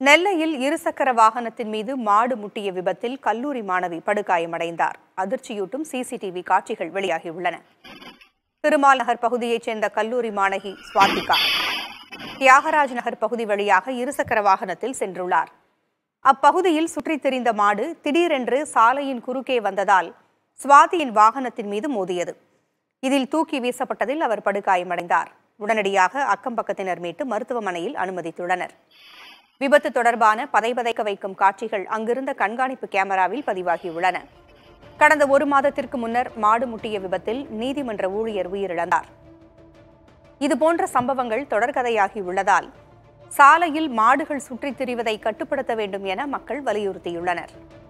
நெல்லையில் இருசக்கர வாகனத்தின் மீது மாடு முட்டிய விபத்தில் கல்லூரி மாணவி படுகாயமடைந்தார் அதிர்ச்சியூட்டும் சிசிடிவி காட்சிகள் வெளியாகியுள்ளன திருமால் நகர் பகுதியைச் சேர்ந்த கல்லூரி மாணவி ஸ்வாதிகா தியாகராஜ் நகர் பகுதி வழியாக இருசக்கர வாகனத்தில் சென்றுள்ளார் அப்பகுதியில் சுற்றித் திரிந்த மாடு திடீரென்று சாலையின் குறுக்கே வந்ததால் சுவாதியின் வாகனத்தின் மீது மோதியது இதில் தூக்கி வீசப்பட்டதில் அவர் படுகாயமடைந்தார் உடனடியாக அக்கம் பக்கத்தினர் மீட்டு மருத்துவமனையில் அனுமதித்துள்ளனர் விபத்து தொடர்பான பதைபதைக்க வைக்கும் காட்சிகள் அங்கிருந்த கண்காணிப்பு கேமராவில் பதிவாகியுள்ளன கடந்த ஒரு மாதத்திற்கு முன்னர் மாடு முட்டிய விபத்தில் நீதிமன்ற ஊழியர் உயிரிழந்தார் இதுபோன்ற சம்பவங்கள் தொடர்கதையாகியுள்ளதால் சாலையில் மாடுகள் சுற்றித் திரிவதை கட்டுப்படுத்த வேண்டும் என மக்கள் வலியுறுத்தியுள்ளனர்